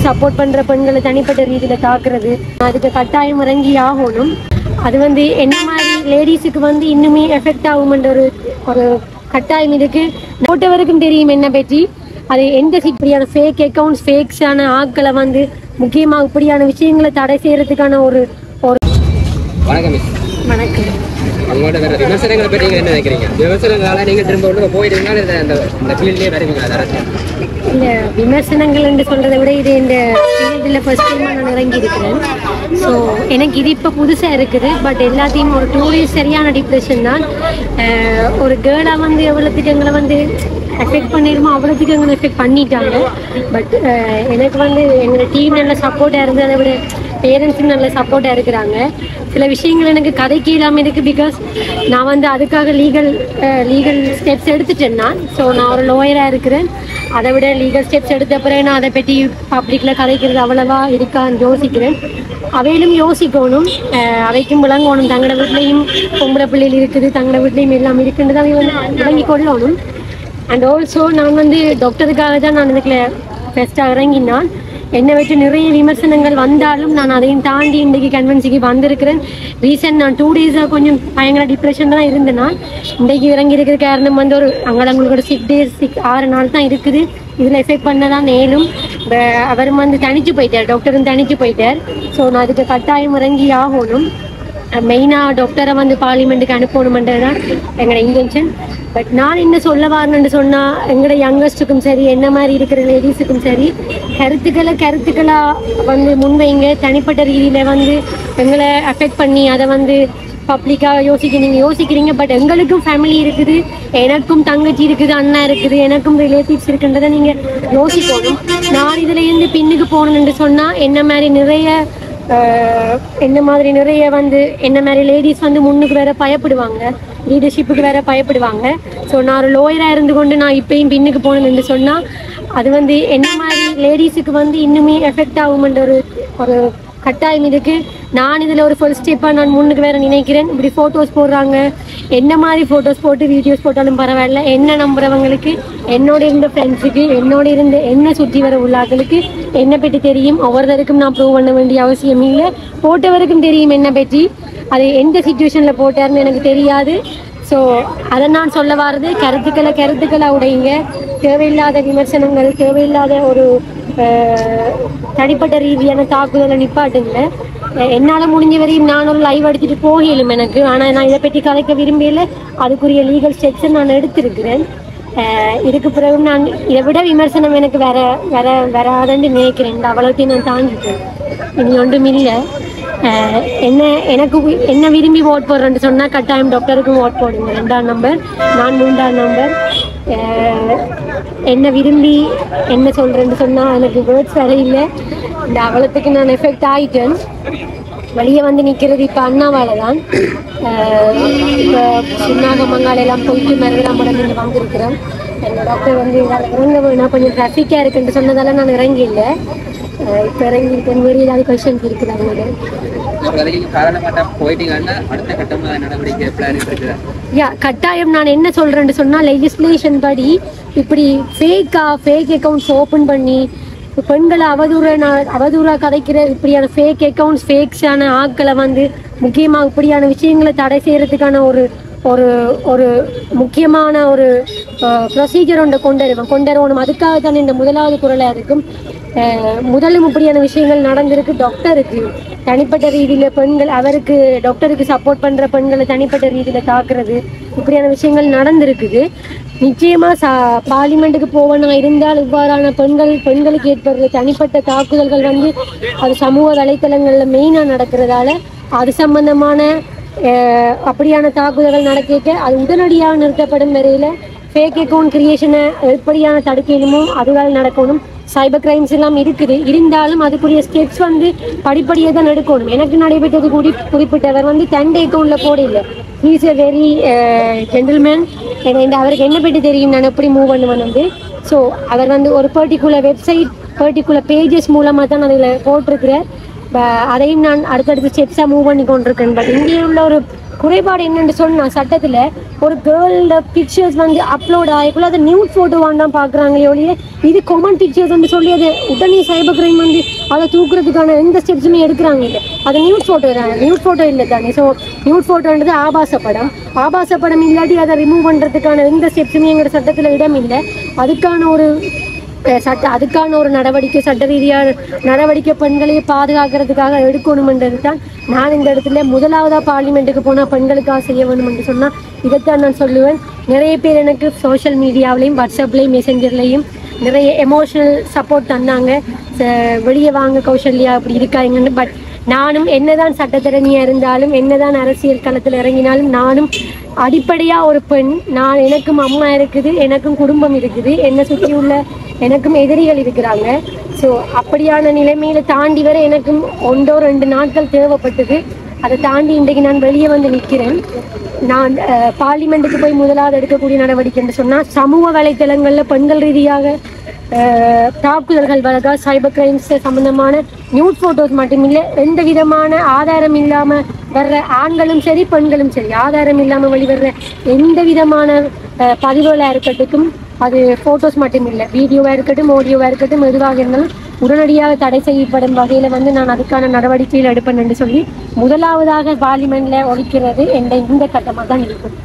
support பண்ற பெண்களை தனிப்பட்ட ரீதியில தாக்குறது அதுக்கு கட்டாயம் இறங்கி ஆகணும் அது வந்து என்ன மாதிரி லேடிஸுக்கு வந்து இன்னுமே எஃபெக்ட் ஆகும்ன்ற ஒரு ஒரு கட்டாயம் இருக்கு போட்டவருக்கும் தெரியும் என்ன பற்றி அது எந்த இப்படியான ஃபேக் அக்கௌண்ட்ஸ் ஃபேக்ஸான ஆட்களை வந்து முக்கியமா இப்படியான விஷயங்களை தடை செய்யறதுக்கான ஒரு ஒரு வணக்கம் மிஸ் வணக்கம் உங்களோட வேற விமர்சனங்களை பற்றி நீங்க என்ன நினைக்கிறீங்க விமர்சனங்களால நீங்க திரும்ப உள்ள போயிடுவீங்களா இல்லை இந்த இந்த ஃபீல்ட்லேயே வருவீங்களா அரசியல் இல்ல விமர்சனங்கள் என்று சொல்றதை விட இது இந்த ஃபீல்டில் ஃபர்ஸ்ட் டைம் நான் இறங்கி இருக்கிறேன் ஸோ எனக்கு இது இப்போ புதுசாக இருக்குது பட் எல்லாத்தையும் ஒரு டூ டேஸ் சரியான டிப்ரெஷன் தான் அஹ் ஒரு கேர்ளாக வந்து எவ்வளோத்துக்கு எங்களை வந்து எஃபெக்ட் பண்ணிடுமோ அவ்வளோத்துக்கு எங்களை எஃபெக்ட் பண்ணிட்டாங்க பட் எனக்கு வந்து எங்களோட டீம் நல்ல சப்போர்ட்டாக இருந்து அதை விட பேரண்ட்ஸும் நல்ல சப்போர்ட்டாக இருக்கிறாங்க சில விஷயங்கள் எனக்கு கதைக்கு இல்லாமல் இருக்குது பிகாஸ் நான் வந்து அதுக்காக லீகல் லீகல் ஸ்டெப்ஸ் எடுத்துட்டேன் நான் ஸோ நான் ஒரு லோயராக இருக்கிறேன் அதை விட லீகல் ஸ்டெப்ஸ் எடுத்த பிறகு நான் அதை பற்றி பப்ளிக்கில் கதைக்கிறது அவ்வளவா இருக்கான்னு யோசிக்கிறேன் அவையிலும் யோசிக்கணும் அஹ் அவைக்கும் விளங்கணும் தங்களோட வீட்லேயும் பொம்பளை பிள்ளைகள் இருக்குது தங்களோட வீட்லேயும் எல்லாம் இருக்குன்றது அவை வந்து விளங்கி கொள்ளணும் அண்ட் ஆல்சோ நான் வந்து டாக்டருக்காக தான் நான் இதுக்குள்ள ஃபஸ்ட்டாக இறங்கினான் என்னை வச்சு நிறைய விமர்சனங்கள் வந்தாலும் நான் அதையும் தாண்டி இன்றைக்கு கன்வென்சிக்கு வந்திருக்கிறேன் ரீசெண்ட் நான் டூ டேஸாக கொஞ்சம் பயங்கர டிப்ரெஷன் தான் இருந்தேன் நான் இன்றைக்கு இறங்கி இருக்கிற காரணம் வந்து ஒரு அங்களவங்களோட சிக்ஸ் டேஸ் சிக்ஸ் ஆறு நாள் தான் இருக்குது இதில் எஃபெக்ட் பண்ண தான் மேலும் அவரும் வந்து தனிச்சு போயிட்டார் டாக்டரும் தனிச்சு போயிட்டார் ஸோ நான் அதுக்கு கட்டாயம் இறங்கி ஆகணும் மெயினாக டாக்டரை வந்து பார்லிமெண்ட்டுக்கு அனுப்பணுமென்றது தான் எங்களோட இன்டென்ஷன் பட் நான் என்ன சொல்ல வரணுன்னு சொன்னால் எங்களோட யங்கஸ்ட்டுக்கும் சரி என்ன மாதிரி இருக்கிற லேடிஸுக்கும் சரி கருத்துக்களை கருத்துக்களாக வந்து முன்வைங்க தனிப்பட்ட ரீதியில் வந்து எங்களை அஃபெக்ட் பண்ணி அதை வந்து பப்ளிக்காக யோசிக்கிறீங்க யோசிக்கிறீங்க பட் எங்களுக்கும் ஃபேமிலி இருக்குது எனக்கும் தங்கச்சி இருக்குது அண்ணா இருக்குது எனக்கும் ரிலேட்டிவ்ஸ் இருக்குன்றதை நீங்கள் யோசிக்கணும் நான் இதில் இருந்து பின்னுக்கு போகணுன்னு சொன்னால் என்ன மாதிரி நிறைய ஆஹ் என்ன மாதிரி நிறைய வந்து என்ன மாதிரி லேடிஸ் வந்து முன்னுக்கு வேற பயப்படுவாங்க லீடர்ஷிப்புக்கு வேற பயப்படுவாங்க ஸோ நான் ஒரு லோயராக இருந்து கொண்டு நான் இப்பயும் பின்னுக்கு போகணும்னு சொன்னால் அது வந்து என்ன மாதிரி லேடிஸுக்கு வந்து இன்னுமே எஃபெக்ட் ஆகும்ன்ற ஒரு ஒரு கட்டாயம் இருக்கு நான் இதில் ஒரு ஃபர்ஸ்ட் ஸ்டெப்பாக நான் முன்னுக்கு வேற நினைக்கிறேன் இப்படி ஃபோட்டோஸ் போடுறாங்க என்ன மாதிரி ஃபோட்டோஸ் போட்டு வீடியோஸ் போட்டாலும் பரவாயில்ல என்ன நம்புறவங்களுக்கு என்னோட இருந்த ஃப்ரெண்ட்ஸுக்கு என்னோட இருந்த என்ன சுற்றி வர உள்ளாக்களுக்கு என்னை பற்றி தெரியும் ஒவ்வொருத்தருக்கும் நான் ப்ரூவ் பண்ண வேண்டிய அவசியம் இல்லை போட்டவருக்கும் தெரியும் என்னை பற்றி அது எந்த சுச்சுவேஷனில் போட்டாருன்னு எனக்கு தெரியாது ஸோ அதை நான் சொல்ல வர்றது கருத்துக்களை கருத்துக்களை உடையுங்க தேவையில்லாத விமர்சனங்கள் தேவையில்லாத ஒரு அஹ், தனிப்பட்ட ரீதியான தாக்குதலை நிப்பாட்டுங்க அஹ், என்னால முடிஞ்ச வரையும் நான் ஒரு லைவ் அடிச்சுட்டு போகலும் எனக்கு ஆனா நான் இதை பற்றி கதைக்க விரும்பல அதுக்குரிய லீகல் ஸ்டெப்ஸை நான் எடுத்திருக்கிறேன் அஹ், இதுக்கு பிறகு நான் இதை விட விமர்சனம் எனக்கு வேற வேற வராதுன்னு நினைக்கிறேன் இந்த அவ்வளோத்தையும் நான் தாங்கிட்டேன் இனி ஒன்றும் இல்லை அஹ், என்ன எனக்கு வி- என்ன விரும்பி ஓட் போடுறேன்னு சொன்னா கட்டாயம் டாக்டருக்கும் ஓட் போடுங்க ரெண்டாம் நம்பர் நான் மூன்றாம் நம்பர் அஹ், என்ன விரும்பி என்ன சொல்றேன்னு சொன்னா எனக்கு வேர்ட்ஸ் வேற இல்லை இந்த அவலத்துக்கு நான் எஃபெக்ட் ஆயிட்டேன் வெளியே வந்து நிற்கிறது இப்போ அண்ணாவால தான் இப்போ சின்னாக மங்காலெல்லாம் போயிட்டு மருதராமடம் இங்கே வந்திருக்கிறேன் எங்கள் டாக்டர் வந்து இதால இறங்க வேணாம் கொஞ்சம் ட்ராஃபிக்காக இருக்குன்னு சொன்னதால நான் இறங்கி இல்லை இப்போ இறங்கி இருக்கேன் வேறு ஏதாவது கொஷின்ஸ் இருக்குது அவங்களுக்கு ஒரு வரைக்கும் காரணமாட்டா போயிட்டீங்கன்னா அடுத்த கட்டமாக நடவடிக்கை பிளான் இருக்குது யா கட்டாயம் நான் என்ன சொல்றேன்னு சொன்னா லெஜிஸ்லேஷன் படி இப்படி ஃபேக்கா ஃபேக் அக்கௌண்ட்ஸ் ஓப்பன் பண்ணி பெண்களை அவதூற அவதூறா கதைக்கிற இப்படியான ஃபேக் அக்கௌண்ட்ஸ் ஃபேக்ஸான ஆட்களை வந்து முக்கியமா இப்படியான விஷயங்களை தடை செய்யறதுக்கான ஒரு ஒரு ஒரு முக்கியமான ஒரு ப்ரொசீஜர் ஒன்றை கொண்டு வருவேன் கொண்டு வரணும் அதுக்காக தான் இந்த முதலாவது குரலாக இருக்கும் அஹ், முதலும் இப்படியான விஷயங்கள் நடந்திருக்கு டாக்டருக்கு தனிப்பட்ட ரீதியில் பெண்கள் அவருக்கு டாக்டருக்கு சப்போர்ட் பண்ணுற பெண்களை தனிப்பட்ட ரீதியில் தாக்குறது இப்படியான விஷயங்கள் நடந்திருக்குது நிச்சயமாக சா பார்லிமெண்ட்டுக்கு போவனா இருந்தால் இவ்வாறான பெண்கள் பெண்களுக்கு ஏற்படுற தனிப்பட்ட தாக்குதல்கள் வந்து அது சமூக வலைத்தளங்களில் மெயினாக நடக்கிறதால அது சம்பந்தமான அஹ், அப்படியான தாக்குதல்கள் நடக்க அது உடனடியாக நிறுத்தப்படும் வரையில் ஃபேக் அக்கௌண்ட் கிரியேஷனை எப்படியான தடுக்கணுமோ அதுவால் நடக்கணும் சைபர் கிரைம்ஸ் எல்லாம் இருக்குது இருந்தாலும் அதுக்குரிய ஸ்டெப்ஸ் வந்து படிப்படியாக தான் எடுக்கணும் எனக்கு நடைபெற்றது கூடி குறிப்பிட்டவர் வந்து தண்டை அக்கௌண்ட்டில் போட இல்லை ஹீஸ் எ வெரி ஜென்டில்மேன் இந்த அவருக்கு என்ன பற்றி தெரியும் நான் எப்படி மூவ் பண்ணுவேன் வந்து ஸோ அவர் வந்து ஒரு பர்டிகுலர் வெப்சைட் பர்டிகுலர் பேஜஸ் மூலமாக தான் அதில் போட்டிருக்கிறார் ப- அதையும் நான் அடுத்தடுத்த ஸ்டெப்ஸாக மூவ் பண்ணி கொண்டிருக்கேன் பட் இங்கே உள்ள ஒரு குறைபாடு என்னன்னு சொன்னா சட்டத்துல ஒரு கேர்ளோட பிக்சர்ஸ் வந்து அப்லோட் ஆகிக்குள்ள அது நியூட் ஃபோட்டோ வேண்டாம் பார்க்குறாங்களே ஒழிய இது கொமன் பிக்சர்ஸ் சொல்லி அது உடனே சைபர் கிரைம் வந்து அதை தூக்குறதுக்கான எந்த ஸ்டெப்ஸுமே எடுக்கிறாங்க இல்லை அது நியூட் ஃபோட்டோ தானே நியூட் ஃபோட்டோ இல்லை தானே ஸோ நியூட் ஃபோட்டோன்றது ஆபாச படம் ஆபாச படம் இல்லாட்டி அதை ரிமூவ் பண்ணுறதுக்கான எந்த ஸ்டெப்ஸுமே எங்களோட சட்டத்தில் இடம் இல்லை அதுக்கான ஒரு அஹ் சட்ட அதுக்கான ஒரு நடவடிக்கை சட்ட ரீதியான நடவடிக்கை பெண்களை பாதுகாக்கிறதுக்காக எடுக்கணும்ன்றது தான் நான் இந்த இடத்துல முதலாவதா பார்லிமெண்ட்டுக்கு போனால் பெண்களுக்காக செய்ய வேணும் என்று சொன்னால் இதைத்தான் நான் சொல்லுவேன் நிறைய பேர் எனக்கு சோஷியல் மீடியாவிலையும் வாட்ஸ்அப்லேயும் மெசஞ்சர்லேயும் நிறைய எமோஷனல் சப்போர்ட் தந்தாங்க ச- வெளியே வாங்க கௌசல்யா அப்படி இருக்காங்கன்னு பட் நானும் என்னதான் சட்டத்திறனியா இருந்தாலும் என்னதான் அரசியல் களத்தில் இறங்கினாலும் நானும் அடிப்படையா ஒரு பெண் நான் எனக்கும் அம்மா இருக்குது எனக்கும் குடும்பம் இருக்குது என்னை சுற்றி உள்ள எனக்கும் எதிரிகள் இருக்கிறாங்க ஸோ அப்படியான நிலைமையில தாண்டி வர எனக்கும் ஒன்றோ ரெண்டு நாட்கள் தேவைப்பட்டது அதை தாண்டி இன்றைக்கு நான் வெளியே வந்து நிற்கிறேன் நான் அஹ், பார்லிமெண்ட்டுக்கு போய் முதலாவது எடுக்கக்கூடிய நடவடிக்கை என்று சொன்னால் சமூக வலைத்தளங்களில் பெண்கள் ரீதியாக அஹ், தாக்குதல்கள் வழக்கா சைபர் கிரைம்ஸ் சம்பந்தமான நியூட் போட்டோஸ் மட்டுமில்லை எந்த விதமான ஆதாரம் இல்லாம வர்ற ஆண்களும் சரி பெண்களும் சரி ஆதாரம் இல்லாம வெளிவர்ற எந்த விதமான அஹ், பதிவுகளா இருக்கட்டும் அது போட்டோஸ் மட்டும் இல்லை வீடியோவா இருக்கட்டும் ஆடியோவா இருக்கட்டும் எதுவாக இருந்தாலும் உடனடியாக தடை செய்யப்படும் வகையில வந்து நான் அதுக்கான நடவடிக்கைகள் எடுப்பேன் என்று சொல்லி முதலாவதாக பார்லிமெண்ட்ல ஒழிக்கிறது என்ற இந்த கட்டமாக தான் இருக்கும்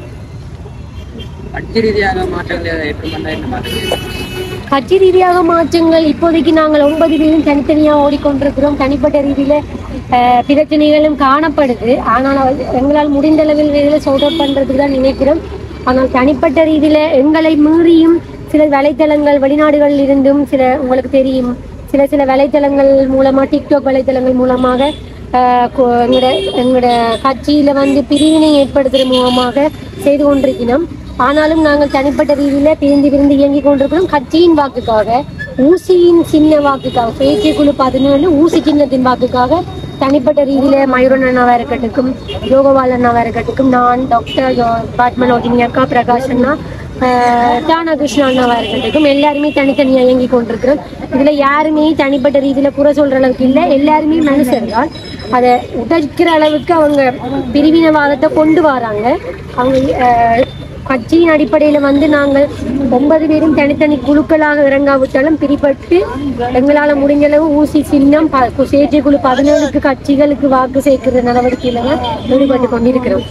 கட்சி ரீதியாக மாற்றங்கள் எப்படி பண்ணா என்ன மாற்றங்கள் கட்சி ரீதியாக மாற்றங்கள் இப்போதைக்கு நாங்கள் ஒன்பது பேரும் தனித்தனியாக ஓடிக்கொண்டிருக்கிறோம் தனிப்பட்ட ரீதியில அஹ், பிரச்சனைகளும் காணப்படுது ஆனால் அது எங்களால் முடிந்த அளவில் இதில் சோர்ட் அவுட் பண்றதுக்கு தான் நினைக்கிறோம் ஆனால் தனிப்பட்ட ரீதியில எங்களை மீறியும் சில வலைத்தளங்கள் வெளிநாடுகளில் இருந்தும் சில உங்களுக்கு தெரியும் சில சில வலைத்தளங்கள் மூலமா டிக்டாக் வலைத்தளங்கள் மூலமாக அஹ், கொ- எங்களோட எங்களோட கட்சியில வந்து பிரிவினை ஏற்படுத்துற மூலமாக செய்து கொண்டிருக்கிறோம் ஆனாலும் நாங்கள் தனிப்பட்ட ரீதியில பிரிந்து பிரிந்து இயங்கிக் கொண்டிருக்கிறோம் கட்சியின் வாக்குக்காக ஊசியின் சின்ன வாக்குக்காக சுயேட்சை குழு பதினேழு ஊசி சின்னத்தின் வாக்குக்காக தனிப்பட்ட ரீதியில மயூரன் அண்ணாவா இருக்கட்டும் யோகவால் அண்ணாவா இருக்கட்டும் நான் டாக்டர் பாட்மனோகினி அக்கா பிரகாஷ் அண்ணா ஆஹ் தானா கிருஷ்ணா அண்ணாவா இருக்கட்டும் எல்லாருமே தனித்தனியா இயங்கி கொண்டிருக்கிறோம் இதுல யாருமே தனிப்பட்ட ரீதியில குறை சொல்ற அளவுக்கு இல்லை எல்லாருமே மனுஷர்கள் அதை உடைக்கிற அளவுக்கு அவங்க பிரிவினவாதத்தை கொண்டு வராங்க அவங்க ஆஹ் கட்சியின் அடிப்படையில வந்து நாங்கள் ஒன்பது பேரும் தனித்தனி குழுக்களாக இறங்காவிட்டாலும் பிரிபட்டு எங்களால முடிஞ்ச அளவு ஊசி சின்னம் ப- சேஜை குழு பதினேழுக்கு கட்சிகளுக்கு வாக்கு சேர்க்கிற நடவடிக்கையில தான் ஈடுபட்டு கொண்டிருக்கிறோம்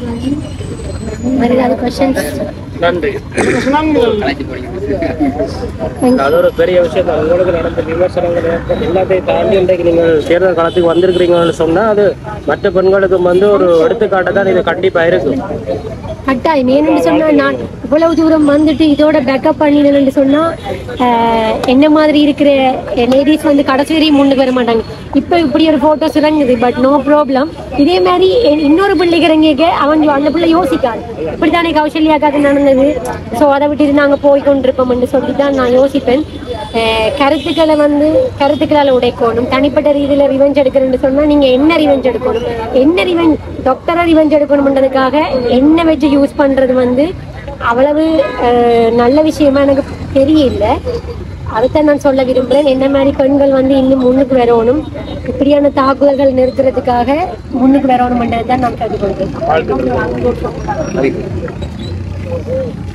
வேற ஏதாவது கொஸ்டின்ஸ் நன்றி கலைச்சு போறீங்க அது ஒரு பெரிய விஷயம் தான் உங்களுக்கு நடந்த விமர்சனங்கள் எல்லாத்தையும் தாண்டி இன்றைக்கு நீங்கள் தேர்தல் காலத்துக்கு வந்திருக்கிறீங்கன்னு சொன்னா அது மற்ற பெண்களுக்கும் வந்து ஒரு எடுத்துக்காட்டு தான் இது கண்டிப்பா இருக்கும் கட்டாயம் ஏன்னு சொன்னா நான் இவ்வளவு தூரம் வந்துட்டு இதோட பேக்கப் பண்ணினேன்னு சொன்னா ஆஹ், என்ன மாதிரி இருக்கிற லேடிஸ் வந்து கடைசி வரையும் முன்னுக்கு வர மாட்டாங்க இப்ப இப்படி ஒரு போட்டோஸ் இறங்குது பட் நோ ப்ராப்ளம் இதே மாதிரி எ- இன்னொரு பிள்ளைக்கு இறங்கிக்க அவன் அந்த பிள்ளை யோசிக்காது இப்படித்தானே கௌசல்யாக்காக நடந்தது ஸோ அதை விட்டுட்டு நாங்க போய் கொண்டிருப்போம்னு சொல்லி தான் நான் யோசிப்பேன் ஆஹ், கருத்துக்களை வந்து கருத்துக்களால் உடைக்கணும் தனிப்பட்ட ரீதியில ரிவெஞ்ச் எடுக்கிறேன்னு சொன்னா நீங்க என்ன ரிவெஞ்ச் எடுக்கணும் என்ன ரிவெஞ்ச் டாக்டரா ரிவெஞ்ச் எடுக்கணும்ன்றதுக்காக என்ன வச்சு யூஸ் பண்றது வந்து அவ்வளவு அஹ், நல்ல விஷயமா எனக்கு தெரியல அதைத்தான் நான் சொல்ல விரும்புறேன் என்ன மாதிரி பெண்கள் வந்து இன்னும் முன்னுக்கு வரணும் இப்படியான தாக்குதல்கள் நிறுத்துறதுக்காக முன்னுக்கு வரணும்ன்றது தான் நான் கேட்டுக்கொள்கிறேன் அதுக்கு